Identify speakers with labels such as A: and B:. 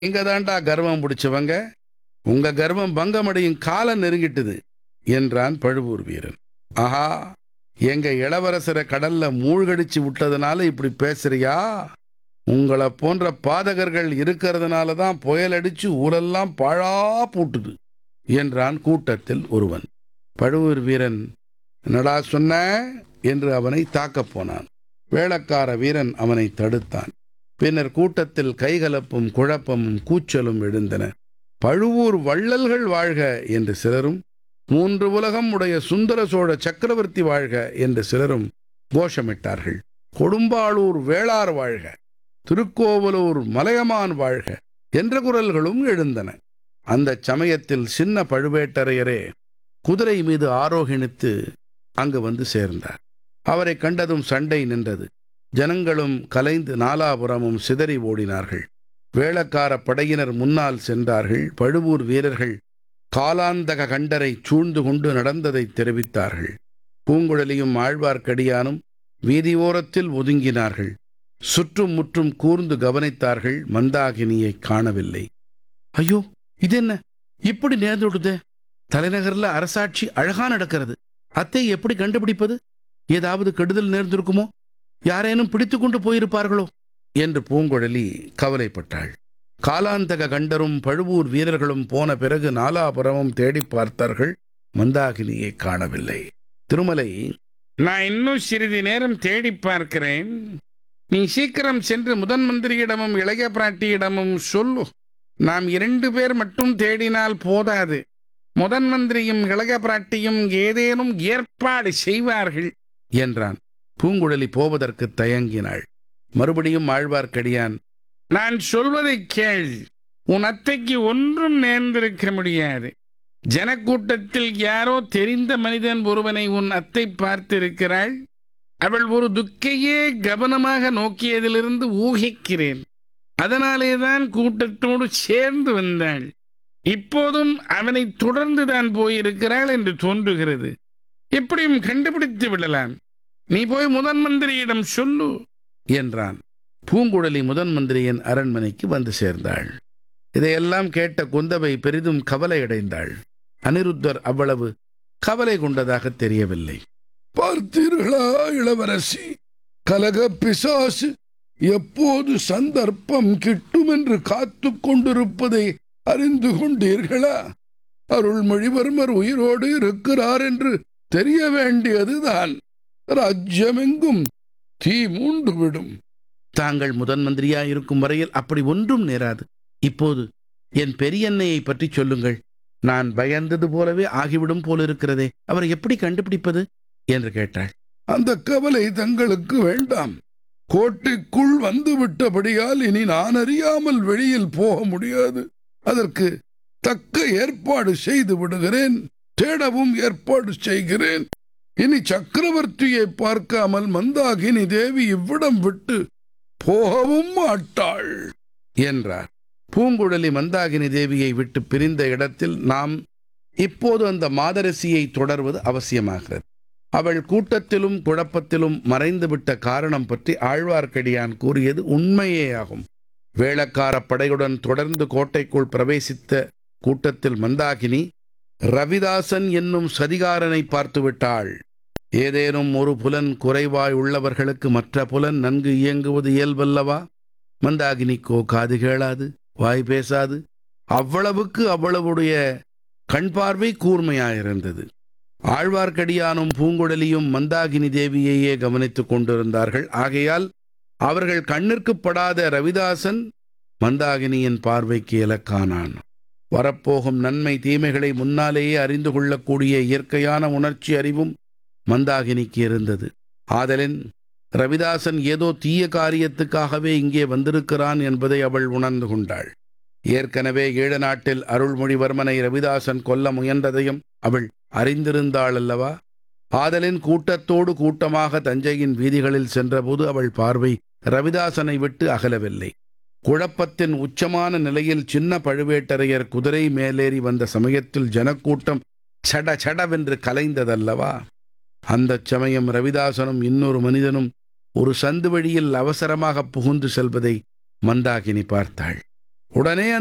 A: நீங்க தான்டா கர்வம் பிடிச்சவங்க உங்க கர்வம் பங்கமடையும் காலம் நெருங்கிட்டுது என்றான் பழுவூர் வீரன் ஆஹா எங்க இளவரசரை கடல்ல மூழ்கடிச்சு விட்டதுனால இப்படி பேசுறியா உங்களை போன்ற பாதகர்கள் இருக்கிறதுனால தான் புயல் அடிச்சு ஊரெல்லாம் பாழா பூட்டுது என்றான் கூட்டத்தில் ஒருவன் பழுவூர் வீரன் என்னடா சொன்ன என்று அவனை தாக்கப் போனான் வேளக்கார வீரன் அவனை தடுத்தான் பின்னர் கூட்டத்தில் கைகலப்பும் குழப்பமும் கூச்சலும் எழுந்தன பழுவூர் வள்ளல்கள் வாழ்க என்று சிலரும் மூன்று உலகம் உடைய சுந்தர சோழ சக்கரவர்த்தி வாழ்க என்று சிலரும் கோஷமிட்டார்கள் கொடும்பாளூர் வேளார் வாழ்க திருக்கோவலூர் மலையமான் வாழ்க என்ற குரல்களும் எழுந்தன அந்த சமயத்தில் சின்ன பழுவேட்டரையரே குதிரை மீது ஆரோகணித்து அங்கு வந்து சேர்ந்தார் அவரை கண்டதும் சண்டை நின்றது ஜனங்களும் கலைந்து நாலாபுரமும் சிதறி ஓடினார்கள் வேளக்கார படையினர் முன்னால் சென்றார்கள் பழுவூர் வீரர்கள் காலாந்தக கண்டரை சூழ்ந்து கொண்டு நடந்ததை தெரிவித்தார்கள் பூங்குழலியும் ஆழ்வார்க்கடியானும் வீதியோரத்தில் ஒதுங்கினார்கள் சுற்றும் முற்றும் கூர்ந்து கவனித்தார்கள் மந்தாகினியை காணவில்லை ஐயோ இதென்ன இப்படி நேர்ந்துடுதே தலைநகர்ல அரசாட்சி அழகா நடக்கிறது அத்தை எப்படி கண்டுபிடிப்பது ஏதாவது கெடுதல் நேர்ந்திருக்குமோ யாரேனும் பிடித்து கொண்டு போயிருப்பார்களோ என்று பூங்குழலி கவலைப்பட்டாள் காலாந்தக கண்டரும் பழுவூர் வீரர்களும் போன பிறகு நாலாபுரமும் தேடி பார்த்தார்கள் மந்தாகினியை காணவில்லை திருமலை
B: நான் இன்னும் சிறிது நேரம் தேடி பார்க்கிறேன் நீ சீக்கிரம் சென்று முதன் மந்திரியிடமும் இளைய பிராட்டியிடமும் சொல்லு நாம் இரண்டு பேர் மட்டும் தேடினால் போதாது முதன் மந்திரியும் இளைய பிராட்டியும் ஏதேனும் ஏற்பாடு செய்வார்கள்
A: என்றான் பூங்குழலி போவதற்கு தயங்கினாள் மறுபடியும் ஆழ்வார்க்கடியான்
B: நான் சொல்வதை கேள் உன் அத்தைக்கு ஒன்றும் நேர்ந்திருக்க முடியாது ஜனக்கூட்டத்தில் யாரோ தெரிந்த மனிதன் ஒருவனை உன் அத்தை பார்த்திருக்கிறாள் அவள் ஒரு துக்கையே கவனமாக நோக்கியதிலிருந்து ஊகிக்கிறேன் அதனாலேதான் கூட்டத்தோடு சேர்ந்து வந்தாள் இப்போதும் அவனை தொடர்ந்துதான் போயிருக்கிறாள் என்று தோன்றுகிறது எப்படியும் கண்டுபிடித்து விடலாம் நீ போய் முதன் மந்திரியிடம் சொல்லு
A: என்றான் பூங்குழலி முதன் மந்திரியின் அரண்மனைக்கு வந்து சேர்ந்தாள் இதையெல்லாம் கேட்ட குந்தவை பெரிதும் கவலையடைந்தாள் அனிருத்தர் அவ்வளவு கவலை கொண்டதாக தெரியவில்லை
C: பார்த்தீர்களா இளவரசி கலக பிசாசு எப்போது சந்தர்ப்பம் கிட்டும் என்று காத்து கொண்டிருப்பதை அறிந்து கொண்டீர்களா அருள்மொழிவர்மர் உயிரோடு இருக்கிறார் என்று தெரிய வேண்டியதுதான் ராஜ்யமெங்கும் தீ மூண்டு விடும்
A: தாங்கள் முதன் மந்திரியா இருக்கும் வரையில் அப்படி ஒன்றும் நேராது இப்போது என் பெரியன்னையை பற்றி சொல்லுங்கள் நான் பயந்தது போலவே ஆகிவிடும் போலிருக்கிறதே அவரை எப்படி கண்டுபிடிப்பது என்று கேட்டாள்
C: அந்த கவலை தங்களுக்கு வேண்டாம் கோட்டைக்குள் வந்து விட்டபடியால் இனி நான் அறியாமல் வெளியில் போக முடியாது அதற்கு தக்க ஏற்பாடு செய்து விடுகிறேன் தேடவும் ஏற்பாடு செய்கிறேன் இனி சக்கரவர்த்தியை பார்க்காமல் மந்தாகினி தேவி இவ்விடம் விட்டு போகவும் மாட்டாள்
A: என்றார் பூங்குழலி மந்தாகினி தேவியை விட்டு பிரிந்த இடத்தில் நாம் இப்போது அந்த மாதரசியை தொடர்வது அவசியமாகிறது அவள் கூட்டத்திலும் குழப்பத்திலும் மறைந்துவிட்ட காரணம் பற்றி ஆழ்வார்க்கடியான் கூறியது உண்மையேயாகும் வேளக்கார படையுடன் தொடர்ந்து கோட்டைக்குள் பிரவேசித்த கூட்டத்தில் மந்தாகினி ரவிதாசன் என்னும் சதிகாரனை பார்த்துவிட்டாள் ஏதேனும் ஒரு புலன் குறைவாய் உள்ளவர்களுக்கு மற்ற புலன் நன்கு இயங்குவது இயல்பல்லவா மந்தாகினிக்கோ காது கேளாது வாய் பேசாது அவ்வளவுக்கு அவ்வளவுடைய கண் பார்வை கூர்மையாயிருந்தது ஆழ்வார்க்கடியானும் பூங்குழலியும் மந்தாகினி தேவியையே கவனித்துக் கொண்டிருந்தார்கள் ஆகையால் அவர்கள் கண்ணிற்குப் படாத ரவிதாசன் மந்தாகினியின் பார்வைக்கு இலக்கானான் வரப்போகும் நன்மை தீமைகளை முன்னாலேயே அறிந்து கொள்ளக்கூடிய இயற்கையான உணர்ச்சி அறிவும் மந்தாகினிக்கு இருந்தது ஆதலின் ரவிதாசன் ஏதோ தீய காரியத்துக்காகவே இங்கே வந்திருக்கிறான் என்பதை அவள் உணர்ந்து கொண்டாள் ஏற்கனவே ஈழ நாட்டில் அருள்மொழிவர்மனை ரவிதாசன் கொல்ல முயன்றதையும் அவள் அறிந்திருந்தாள் அல்லவா ஆதலின் கூட்டத்தோடு கூட்டமாக தஞ்சையின் வீதிகளில் சென்றபோது அவள் பார்வை ரவிதாசனை விட்டு அகலவில்லை குழப்பத்தின் உச்சமான நிலையில் சின்ன பழுவேட்டரையர் குதிரை மேலேறி வந்த சமயத்தில் ஜனக்கூட்டம் சட சடவென்று கலைந்ததல்லவா அந்தச் சமயம் ரவிதாசனும் இன்னொரு மனிதனும் ஒரு சந்து வழியில் அவசரமாக புகுந்து செல்வதை மந்தாகினி பார்த்தாள் உடனே